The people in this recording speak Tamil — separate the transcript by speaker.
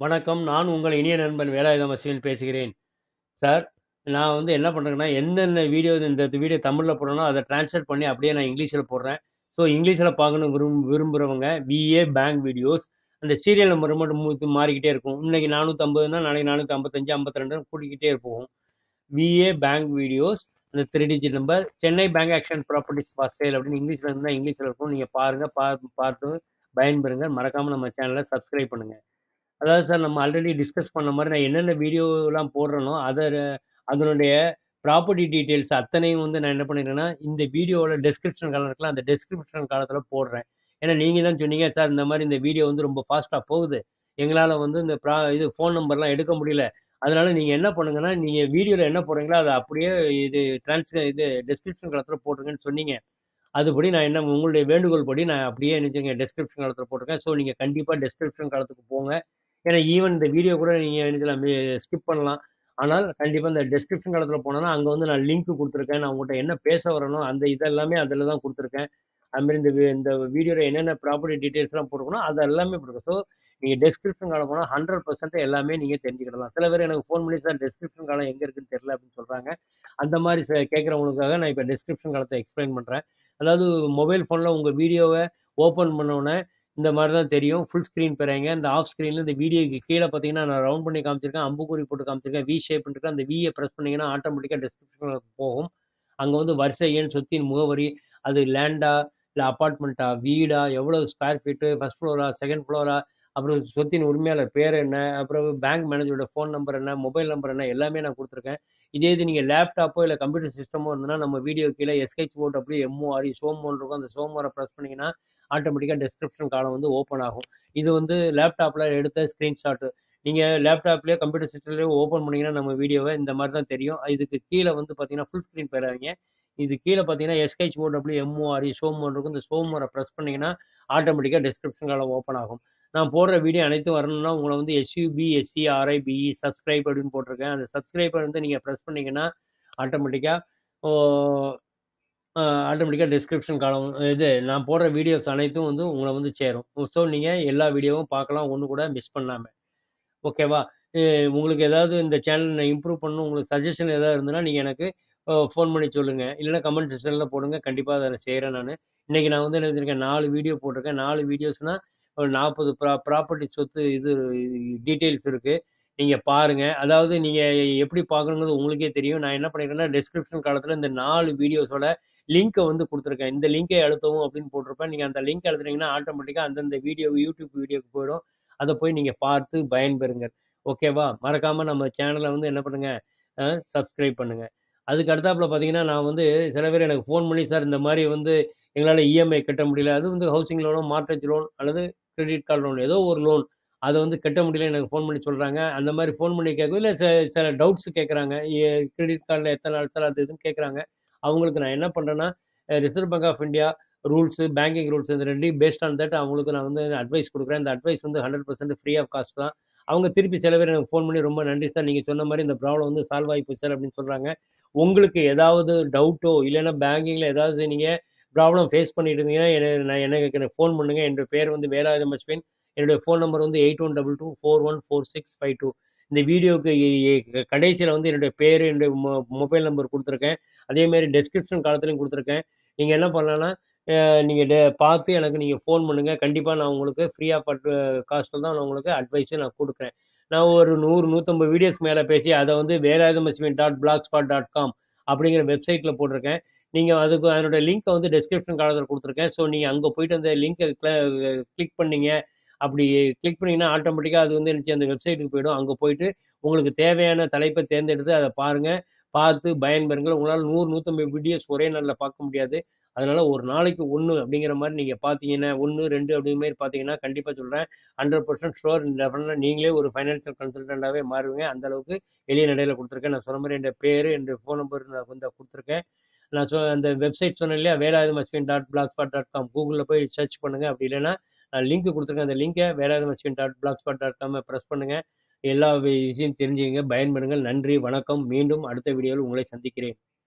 Speaker 1: வணக்கம். நான் உங்கள் இனிய நண்பன் வேலாயுதம் அஸ்வின் பேசுகிறேன். சார், நான் வந்து என்ன பண்றேங்கன்னா, எந்தெந்த வீடியோ இந்த வீடியோ தமிழ்ல போடணும், அத டிரான்ஸ்லேட் பண்ணி அப்படியே நான் இங்கிலீஷ்ல போடுறேன். ஸோ இங்கிலீஷ்ல பார்க்கணும் விரும் விரும்புறவங்க விஏ பேங்க் வீடியோஸ் அந்த சீரியல் நம்பர் மட்டும் மு மாறிக்கிட்டே இருக்கும். இன்னைக்கு 450ன்னா நாளைக்கு 455, 52ன்னு கூட்டிக்கிட்டே போகும். விஏ பேங்க் வீடியோஸ் அந்த 3 digit number Chennai bank auction properties for sale அப்படின்னு இங்கிலீஷ்ல இருந்தா இங்கிலீஷ்ல இருக்கும். நீங்க பாருங்க. பா பார்த்து பயன்பெறுங்க. மறக்காம நம்ம சேனல சப்ஸ்கிரைப் பண்ணுங்க. அதாவது சார் நம்ம ஆல்ரெடி டிஸ்கஸ் பண்ண மாரி நான் என்னென்ன வீடியோலாம் போடுறேனோ, அத அதனுடைய ப்ராப்பர்ட்டி டீட்டெயில்ஸ் அத்தனையும் வந்து நான் என்ன பண்ணியிருக்கேன்னா, இந்த வீடியோவோட டிஸ்கிரிப்ஷன் காலம் இருக்குல்ல, அந்த டிஸ்கிரிப்ஷன் காலத்தில போடுறேன். ஏன்னா நீங்க தான் சொன்னீங்க, சார் இந்த மாரி இந்த வீடியோ வந்து ரொம்ப ஃபாஸ்ட்டா போகுது. எங்களால வந்து இந்த ப்ரா இது ஃபோன் நம்பர்லாம் எடுக்க முடியல. அதனால நீங்க என்ன பண்ணுங்கன்னா, நீங்க வீடியோல என்ன போடுறீங்களோ, அத அப்படியே இது டிரான்ஸ் இது டிஸ்கிரிப்ஷன் காலத்தில போட்டுருங்கன்னு சொன்னீங்க. அதுபடி நான் என்ன உங்களுடைய வேண்டுகோள் படி நான் அப்படியே என்னச்சுங்க டிஸ்கிரிப்ஷன் காலத்தில போட்டுருக்கேன். ஸோ நீங்க கண்டிப்பா டிஸ்கிரிப்ஷன் காலத்துக்கு போங்க. ஏன்னா ஈவன் இந்த வீடியோ கூட நீங்க என்னச்சுலாம் ஸ்கிப் பண்ணலாம். ஆனால் கண்டிப்பா இந்த டிஸ்கிரிப்ஷன் காலத்தில போனோம்னா, அங்க வந்து நான் லிங்க் குடுத்துருக்கேன். நான் உங்கட்ட என்ன பேச வரேனோ, அந்த இதெல்லாமே அதில தான் குடுத்துருக்கேன். அதுமாரி இந்த வி இந்த வீடியோல என்னென்ன ப்ராப்பர்ட்டி டீட்டெயில்ஸ்லாம் போட்டுருக்கனோ, அது எல்லாமே போட்டுருக்கேன். ஸோ நீங்க டிஸ்கிரிப்ஷன் காலம் போனா 100% எல்லாமே நீங்க தெரிஞ்சுக்கிடலாம். சில பேர் எனக்கு ஃபோன் பண்ணி சார் டிஸ்கிரிப்ஷன் காலம் எங்க இருக்குன்னு தெரியல அப்படின்னு சொல்றாங்க. அந்த மாரி ச கேட்கிறவங்களுக்காக நான் இப்ப டிஸ்கிரிப்ஷன் காலத்த எக்ஸ்பிளைன் பண்றேன். அதாவது மொபைல் ஃபோன்ல உங்க வீடியோவ ஓப்பன் பண்ணோனே, இந்த மாரி தான் தெரியும். ஃபுல் ஸ்க்ரீன் பெறாங்க. இந்த ஆஃப் ஸ்க்ரீன்ல இந்த வீடியோக்கு கீழ பார்த்தீங்கன்னா, நான் ரவுண்ட் பண்ணி காமிச்சிருக்கேன். அம்புக்குறி போட்டு காமிச்சிருக்கேன். வி ஷேப்ன்னு இருக்கு. அந்த விய பிரஸ் பண்ணீங்கன்னா, ஆட்டோமேட்டிக்கா டிஸ்கிரிப்ஷன் போகும். அங்க வந்து வரிசை எண், சொத்தின் முகவரி, அது லேண்டா, இல்ல அபார்ட்மெண்ட்டா, வீடா, எவ்வளவு ஸ்கொயர் ஃபீட்டு, ஃபர்ஸ்ட் ஃப்ளோரா, செகண்ட் ஃப்ளோரா, அப்புறம் சொத்தின் உரிமையாளர் பேர் என்ன, அப்புறம் பேங்க் மேனேஜரோட ஃபோன் நம்பர் என்ன, மொபைல் நம்பர் என்ன, எல்லாமே நான் குடுத்துருக்கேன். இதே இது நீங்க லேப்டாப்போ, இல்ல கம்ப்யூட்டர் சிஸ்டமோ இருந்ததுன்னா, நம்ம வீடியோ கீழ எஸ்ஹெச்ஓடபிள்யூஎம்ஓஆர்இ சோமோன்னு இருக்கும். அந்த சோமோர பிரஸ் பண்ணீங்கன்னா, ஆட்டோமேட்டிக்கா டிஸ்கிரிப்ஷன் காலம் வந்து ஓப்பன் ஆகும். இது வந்து லேப்டாப்ல எடுத்த ஸ்கிரீன்ஷாட். நீங்க லேப்டாப்லயோ, கம்ப்யூட்டர் சிஸ்டம்லயோ ஓப்பன் பண்ணீங்கன்னா, நம்ம வீடியோவ இந்த மாரி தான் தெரியும். இதுக்கு கீழ வந்து பார்த்தீங்கன்னா, ஃபுல் ஸ்க்ரீன் பெறாதீங்க. இது கீழ பார்த்தீங்கன்னா, எஸ்ஹெச்ஓடபிள்யூஎம்ஓஆர்இ சோமோன்னு இருக்கும். இந்த சோமோர பிரஸ் பண்ணீங்கன்னா, ஆட்டோமேட்டிக்கா டிஸ்கிரிப்ஷன் காலம் ஓப்பன் ஆகும். நான் போடுற வீடியோ அனைத்தும் வரணும்னா, உங்கள வந்து எஸ்யூபி, எஸ்சிஆர்ஐபிஇ சப்ஸ்கிரைப் அப்படின்னு போட்டிருக்கேன். அந்த சப்ஸ்கிரைப வந்து நீங்க பிரஸ் பண்ணீங்கன்னா, ஆட்டோமேட்டிக்கா ஓ அ ஆட்டோமேட்டிக்கா டிஸ்கிரிப்ஷன் காலம் இது நான் போடுற வீடியோஸ் அனைத்தும் வந்து உங்கள வந்து சேரும். ஸோ நீங்க எல்லா வீடியோவும் பார்க்கலாம். ஒண்ணு கூட மிஸ் பண்ணாம. ஓகேவா? அ உங்களுக்கு ஏதாவது இந்த சேனல் இம்ப்ரூவ் பண்ணணும், உங்களுக்கு சஜஷன் ஏதாவது இருந்ததுன்னா, நீங்க எனக்கு அ ஃபோன் பண்ணி சொல்லுங்க. இல்லன்னா கமெண்ட் செக்ஷன்ல போடுங்க. கண்டிப்பா அத நான் செய்றேன் நானு. இன்னைக்கு நான் வந்து என்ன செஞ்சிருக்கேன், 4 வீடியோ போட்டிருக்கேன். 4 வீடியோஸ்னா, ஒரு 40 ப்ரா ப்ராப்பர்ட்டி சொத்து இது டீட்டெயில்ஸ் இருக்கு. நீங்க பாருங்க. அதாவது நீங்க எப்படி பார்க்கணுங்கிறது உங்களுக்கே தெரியும். நான் என்ன பண்ணியிருக்கேன்னா, டிஸ்கிரிப்ஷன் காலத்தில இந்த 4 வீடியோஸோட லிங்க்க வந்து குடுத்துருக்கேன். இந்த லிங்கை அழுத்தவும் அப்படின்னு போட்டிருப்பேன். நீங்க அந்த லிங்க் அழுத்துனீங்கன்னா, ஆட்டோமேட்டிக்கா அந்தந்த வீடியோ யூடியூப் வீடியோக்கு போயிடும். அத போய் நீங்க பார்த்து பயன்பெறுங்க. ஓகேவா? மறக்காம நம்ம சேனல வந்து என்ன பண்ணுங்க, அ சப்ஸ்கிரைப் பண்ணுங்க. அதுக்கு அடுத்தாப்புல பார்த்தீங்கன்னா, நான் வந்து சில பேர் எனக்கு ஃபோன் பண்ணி, சார் இந்த மாரி வந்து எங்களால இஎம்ஐ கட்ட முடியல. அது வந்து ஹவுசிங் லோனோ, மார்ட்கேஜ் லோன் அல்லது கிரெடிட் கார்ட் லோன் ஏதோ ஒரு லோன். அத வந்து கட்ட முடியல எனக்கு ஃபோன் பண்ணி சொல்றாங்க. அந்த மாரி ஃபோன் பண்ணி கேட்கவும், இல்ல ச சில டவுட்ஸ் கேட்கறாங்க. எ கிரெடிட் கார்ட்ல எத்தன நாள் சார் அது இதுன்னு கேட்கறாங்க. அவங்களுக்கு நான் என்ன பண்றேன்னா, Reserve Bank of India rules, banking rules இந்த 2யும் பேஸ்ட் ஆன் தட் அவங்களுக்கு நான் வந்து அட்வைஸ் குடுக்குறேன். இந்த அட்வைஸ் வந்து 100% ஃப்ரீ ஆஃப் காஸ்ட் தான். அவங்க திருப்பி சில பேர் எனக்கு ஃபோன் பண்ணி, ரொம்ப நன்றி சார். நீங்க சொன்ன மாரி இந்த ப்ராப்ளம் வந்து சால்வ் ஆயி போச்சு சார் அப்படின்னு சொல்றாங்க. உங்களுக்கு ஏதாவது டவுட்டோ, இல்லன்னா பேங்கிங்ல ஏதாவது நீங்க ப்ராப்ளம் ஃபேஸ் பண்ணிட்டு இருந்தீங்கன்னா, என்ன நான் எனக்கு எனக்கு ஃபோன் பண்ணுங்க. என்னுடைய பேர் வந்து வேலாயுதம் அஸ்வின். என்னுடைய ஃபோன் நம்பர் வந்து 8122414652. இந்த வீடியோக்கு எ எ கடைசியில வந்து என்னுடைய பேரு, என்னுடைய மொ மொபைல் நம்பர் குடுத்துருக்கேன். அதே மாரி டிஸ்கிரிப்ஷன் காலத்திலயும் குடுத்துருக்கேன். நீங்க என்ன பண்ணலாம்னா, அ நீங்க டே பார்த்து எனக்கு நீங்க ஃபோன் பண்ணுங்க. கண்டிப்பா நான் உங்களுக்கு ஃப்ரீ ஆஃப் அட் காஸ்ட்ல தான் நான் உங்களுக்கு அட்வைஸே நான் குடுக்குறேன். நான் ஒரு 100, 150 வீடியோஸ் மேல பேசி அத வந்து Velayudham Ashwin dot blogspot dot com அப்படிங்கிற வெப்சைட்ல போட்டிருக்கேன். நீங்க அதுக்கு அதனுடைய லிங்க்க வந்து டிஸ்கிரிப்ஷன் காலத்தில குடுத்துருக்கேன். ஸோ நீங்க அங்க போயிட்டு அந்த லிங்க க்ள கிளிக் பண்ணீங்க. அப்படி கிளிக் பண்ணீங்கன்னா, ஆட்டோமேட்டிக்கா அது வந்து என்னச்சு அந்த வெப்சைட்டுக்கு போயிடும். அங்க போயிட்டு உங்களுக்கு தேவையான தலைப்ப தேர்ந்தெடுத்து அத பாருங்க. பார்த்து பயன்பெறுங்கள். உங்களால 100, 150 வீடியோஸ் ஒரே நாள்ல பார்க்க முடியாது. அதனால ஒரு நாளைக்கு 1 அப்படிங்கிற மாரி நீங்க பார்த்தீங்கன்னா, 1, 2 அப்படிங்கிற மாரி பார்த்தீங்கன்னா, கண்டிப்பா சொல்றேன். 100% ஷூர் டெஃபினட்டா நீங்களே ஒரு ஃபைனான்சியல் கன்சல்டன்ட்டாவே மாறுவீங்க. அந்த அளவுக்கு எளிய நடையில குடுத்துருக்கேன். நான் சொன்ன மாரி என்னுடைய பேரு, என்னுடைய ஃபோன் நம்பர் நான் வந்து குடுத்துருக்கேன். நான் சொ அந்த வெப்சைட் சொன்னேன் இல்லையா? Velayudham Ashwin dot blogspot dot com கூகுள்ல போய் சர்ச் பண்ணுங்க. அப்படி இல்லன்னா, நான் லிங்க் குடுத்துருக்கேன். அந்த லிங்க Velayudham Ashwin dot blogspot dot காம பிரஸ் பண்ணுங்க. எல்லா விஷயம் தெரிஞ்சுக்கங்க. பயன்பெறுங்கள். நன்றி, வணக்கம். மீண்டும் அடுத்த வீடியோவில் உங்களை சந்திக்கிறேன்.